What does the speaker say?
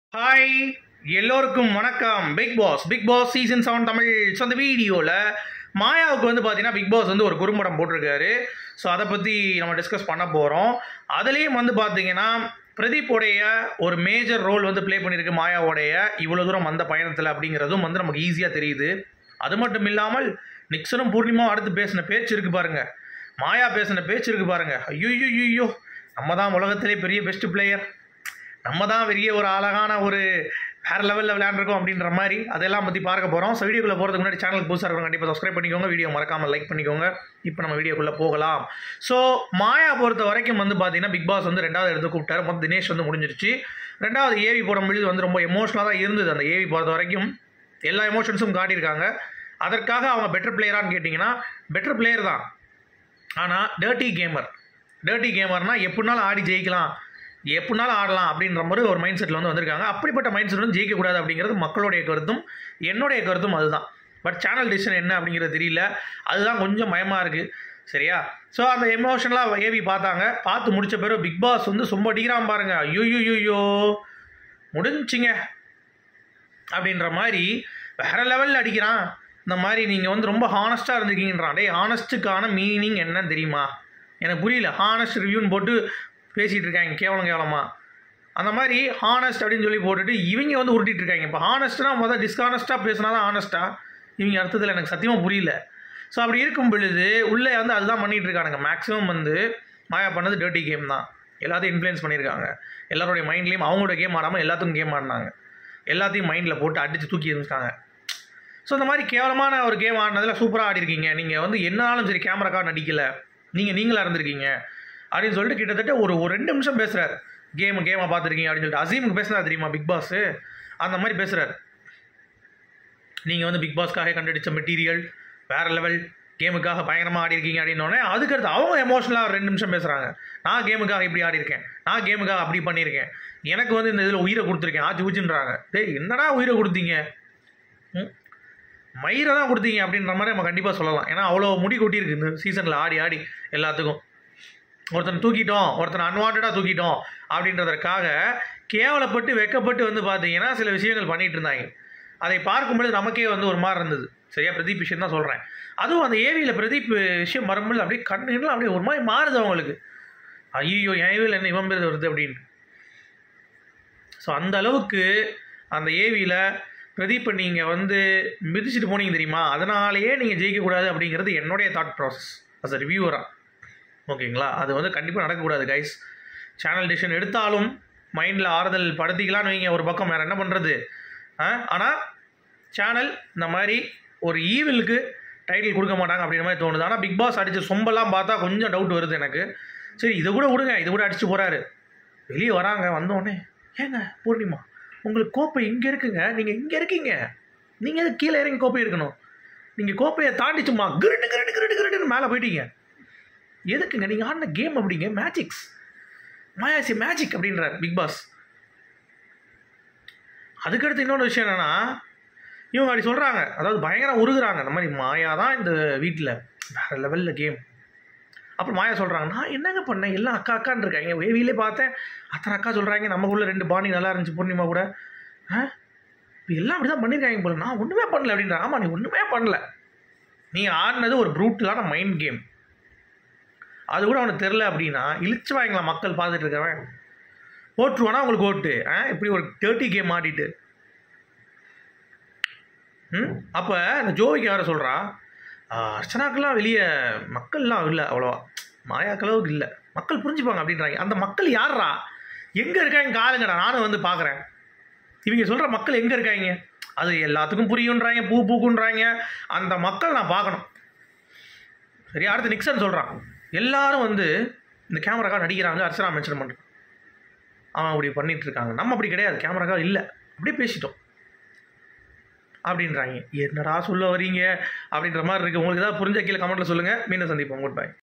hi எல்லோருக்கும் வணக்கம் big boss big boss season seven Tamil so அந்த வீடியோவில் மாயாவுக்கு வந்து பார்த்தீங்கன்னா பிக் பாஸ் வந்து ஒரு குறும்படம் போட்டிருக்காரு ஸோ அதை பற்றி நம்ம டிஸ்கஸ் பண்ண போகிறோம் அதுலேயும் வந்து பார்த்தீங்கன்னா பிரதீப்போடைய ஒரு மேஜர் ரோல் வந்து ப்ளே பண்ணியிருக்கு மாயாவோடைய இவ்வளோ தூரம் வந்த பயணத்தில் அப்படிங்கிறதும் வந்து நமக்கு ஈஸியாக தெரியுது அது மட்டும் இல்லாமல் நிக்சனும் பூர்ணிமாவும் அடுத்து பேசின பேச்சு இருக்கு பாருங்க மாயா பேசின பேச்சு இருக்கு பாருங்க ஐயோ ஐயோ நம்ம தான் உலகத்திலே பெரிய பெஸ்ட் பிளேயர் நம்ம தான் பெரிய ஒரு அழகான ஒரு வேறு லெவலில் விளையாண்டுருக்கோம் அப்படின்ற மாதிரி அதெல்லாம் பற்றி பார்க்க போகிறோம் ஸோ வீடியோக்குள்ளே போகிறதுக்கு முன்னாடி சேனலுக்கு புதுசாக இருக்கணும் கண்டிப்பாக சப்ஸ்கிரைப் பண்ணிக்கோங்க வீடியோ மறக்காமல் லைக் பண்ணிக்கோங்க இப்போ நம்ம வீடியோக்குள்ளே போகலாம் ஸோ மாயா பொறுத்த வரைக்கும் வந்து பார்த்தீங்கன்னா பிக் பாஸ் வந்து ரெண்டாவது எடுத்து கூப்பிட்டாரு மொத்தம் தினேஷ் வந்து முடிஞ்சிருச்சு ரெண்டாவது ஏவி போடும்பொழுது வந்து ரொம்ப எமோஷனலாக தான் இருந்தது அந்த ஏவி பொறுத்த வரைக்கும் எல்லா எமோஷன்ஸும் காட்டியிருக்காங்க அதற்காக அவங்க பெட்டர் பிளேயரான்னு கேட்டிங்கன்னா பெட்டர் பிளேயர் தான் ஆனால் டர்ட்டி கேமர் டர்ட்டி கேமர்னால் எப்படினாலும் ஆடி ஜெயிக்கலாம் எப்படினாலும் ஆடலாம் அப்படின்ற மாதிரி ஒரு மைண்ட் செட்டில் வந்து வந்திருக்காங்க அப்படிப்பட்ட மைண்ட் செட் வந்து ஜெயிக்கக்கூடாது அப்படிங்கிறது மக்களுடைய கருத்தும் என்னுடைய கருத்தும் அதுதான் பட் சேனல் டிசிஷன் என்ன அப்படிங்கிறது தெரியல அதுதான் கொஞ்சம் பயமாக இருக்குது சரியா ஸோ அந்த எமோஷனலாக ஏவி பார்த்தாங்க பார்த்து முடிச்ச பிறகு பிக் பாஸ் வந்து சும்மா அடிக்கிறான் பாருங்க ஐயோ ஐயோ முடிஞ்சுங்க அப்படின்ற மாதிரி வேற லெவலில் அடிக்கிறான் இந்த மாதிரி நீங்கள் வந்து ரொம்ப ஹானஸ்ட்டாக இருந்திருக்கீங்கன்றான் டேய் ஹானஸ்ட்டுக்கான மீனிங் என்னன்னு தெரியுமா எனக்கு புரியல ஹானஸ்ட் ரிவ்யூன்னு போட்டு பேசிகிட்டு இருக்காங்க கேவலம் கேவலமாக அந்த மாதிரி ஹானஸ்ட் அப்படின்னு சொல்லி போட்டுட்டு இவங்க வந்து உருட்டிட்டு இருக்காங்க இப்போ ஹானஸ்ட்னா முதல் டிஸ்கானஸ்ட்டாக பேசினா தான் ஹானஸ்ட்டாக இவங்க அர்த்தத்தில் எனக்கு சத்தியமாக புரியல ஸோ அப்படி இருக்கும் பொழுது உள்ளே வந்து அதுதான் பண்ணிகிட்டு இருக்கானுங்க மேக்ஸிமம் வந்து மாயா பண்ணது டர்ட்டி கேம் தான் எல்லாத்தையும் இன்ஃப்ளூயன்ஸ் பண்ணியிருக்காங்க எல்லாருடைய மைண்ட்லேயும் அவங்களோட கேம் ஆடாமல் எல்லாத்துக்கும் கேம் ஆடினாங்க எல்லாத்தையும் மைண்டில் போட்டு அடித்து தூக்கி இருந்துருக்காங்க ஸோ இந்த மாதிரி கேவலமான ஒரு கேம் ஆடினதில் சூப்பராக ஆடிருக்கீங்க நீங்கள் வந்து என்னாலும் சரி கேமராக்காக நடிக்கலை நீங்கள் நீங்களாக இருந்திருக்கீங்க அப்படின்னு சொல்லிட்டு கிட்டத்தட்ட ஒரு ஒரு ரெண்டு நிமிஷம் பேசுகிறார் கேம் கேமை பார்த்துருக்கீங்க அப்படின்னு சொல்லிட்டு அசீமுக்கு பேசுனா தெரியுமா பிக் பாஸ் அந்த மாதிரி பேசுகிறார் நீங்கள் வந்து பிக் பாஸ்க்காக கண்டுபிடிச்ச மெட்டீரியல் வேறு லெவல் கேமுக்காக பயங்கரமாக ஆடி இருக்கீங்க அப்படின்னோடனே அதுக்கடுத்து அவங்க எமோஷனலாக ரெண்டு நிமிஷம் பேசுகிறாங்க நான் கேமுக்காக இப்படி ஆடி இருக்கேன் நான் கேமுக்காக அப்படி பண்ணியிருக்கேன் எனக்கு வந்து இந்த இதில் உயிரை கொடுத்துருக்கேன் ஆச்சு ஊச்சுன்றாங்க டேய் என்னடா உயிரை கொடுத்தீங்க ம் மயிரை தான் கொடுத்தீங்க அப்படின்ற மாதிரி நம்ம கண்டிப்பாக சொல்லலாம் ஏன்னா அவ்வளோ முடி கொட்டியிருக்கு இந்த சீசனில் ஆடி ஆடி எல்லாத்துக்கும் ஒருத்தனை தூக்கிட்டோம் ஒருத்தனை அன்வான்டாக தூக்கிட்டோம் அப்படின்றதற்காக கேவலப்பட்டு வெக்கப்பட்டு வந்து பார்த்தீங்கன்னா சில விஷயங்கள் பண்ணிட்டு இருந்தாங்க அதை பார்க்கும்பொழுது நமக்கே வந்து ஒரு மாதிரி இருந்தது சரியா பிரதீப் விஷயம் தான் சொல்கிறேன் அதுவும் அந்த ஏவியில் பிரதீப் விஷயம் வரும்பொழுது அப்படியே கண்ணுலாம் அப்படியே ஒரு மாதிரி மாறுது அவங்களுக்கு ஐயோ என் ஏவியில் என்ன இவன் பேர் வருது அப்படின்னு ஸோ அந்த அளவுக்கு அந்த ஏவியில் பிரதீப்பை நீங்கள் வந்து மிதிச்சுட்டு போனீங்க தெரியுமா அதனாலேயே நீங்கள் ஜெயிக்கக்கூடாது அப்படிங்கிறது என்னுடைய தாட் ப்ராசஸ் அஸ் அ ரிவ்யூவராக ஓகேங்களா அது வந்து கண்டிப்பாக நடக்கக்கூடாது கைஸ் சேனல் டிசிஷன் எடுத்தாலும் மைண்டில் ஆறுதல் படுத்திக்கலாம்னு வைங்க ஒரு பக்கம் வேறு என்ன பண்ணுறது ஆனால் சேனல் இந்த மாதிரி ஒரு ஈவிலுக்கு டைட்டில் கொடுக்க மாட்டாங்க அப்படின்ற மாதிரி தோணுது ஆனால் பிக் பாஸ் அடித்த சொம்பெல்லாம் பார்த்தா கொஞ்சம் டவுட் வருது எனக்கு சரி இதை கூட விடுங்க இது கூட அடிச்சு போகிறாரு வெளியே வராங்க வந்தோடனே ஏங்க பூர்ணிமா உங்களுக்கு கோப்பை இங்கே இருக்குங்க நீங்கள் இங்கே இருக்கீங்க நீங்கள் எதுக்கு கீழே இறங்கி கோப்பை இருக்கணும் நீங்கள் கோப்பையை தாண்டி சும்மா கிருட்டு கிருட்டு கிருட்டு கிருட்டுன்னு மேலே போயிட்டீங்க எதுக்குங்க நீங்கள் ஆடின கேம் அப்படிங்க மேஜிக்ஸ் மாயாசி மேஜிக் அப்படின்றார் பிக் பாஸ் அதுக்கடுத்து இன்னொரு விஷயம் என்னென்னா இவங்க அப்படி சொல்கிறாங்க அதாவது பயங்கரம் உருகுறாங்க இந்த மாதிரி மாயா தான் இந்த வீட்டில் வேறு லெவலில் கேம் அப்புறம் மாயா சொல்கிறாங்க நான் என்னங்க பண்ணேன் எல்லாம் அக்கா அக்கான்னு இருக்காங்க வேவிலே பார்த்தேன் அத்தனை அக்கா சொல்கிறாங்க நமக்குள்ள ரெண்டு பாணி நல்லா இருந்துச்சு பூர்ணிமா கூட ஆ இப்போ எல்லாம் அப்படி தான் பண்ணியிருக்காங்க போல நான் ஒன்றுமே பண்ணல அப்படின்ற ஆமாம் நீ ஒன்றுமே பண்ணல நீ ஆடினது ஒரு ப்ரூட்டலான மைண்ட் கேம் அது கூட அவனுக்கு தெரில அப்படின்னா இழிச்சு வாங்கலாம் மக்கள் பார்த்துட்டு இருக்கவன் ஓட்டுருவானா உங்களுக்கு ஓட்டு ஆ இப்படி ஒரு தேர்ட்டி கேம் ஆடிட்டு ம் அப்போ இந்த ஜோவிக்கு யாரை சொல்கிறா அர்ச்சனாக்கெல்லாம் வெளியே மக்கள்லாம் இல்லை அவ்வளோவா மாயாக்களவுக்கு இல்லை மக்கள் புரிஞ்சுப்பாங்க அப்படின்றாங்க அந்த மக்கள் யாரா எங்கே இருக்காங்க காலுங்கடா நானும் வந்து பார்க்குறேன் இவங்க சொல்கிற மக்கள் எங்கே இருக்காங்க அது எல்லாத்துக்கும் புரியுன்றாங்க பூ பூக்குன்றாங்க அந்த மக்கள் நான் பார்க்கணும் சரி அடுத்து நிக்சன் சொல்கிறான் எல்லாரும் வந்து இந்த கேமராக்காக நடிக்கிறாங்க அர்ச்சனா மென்ஷன் பண்ணுறான் அவன் அப்படி பண்ணிட்டு இருக்காங்க நம்ம அப்படி கிடையாது கேமராக்காக இல்லை அப்படியே பேசிட்டோம் அப்படின்றாங்க என்னடா சொல்ல வரீங்க அப்படின்ற மாதிரி இருக்குது உங்களுக்கு ஏதாவது புரிஞ்ச கீழே கமெண்ட்டில் சொல்லுங்கள் மீண்டும் சந்திப்போம் குட் பை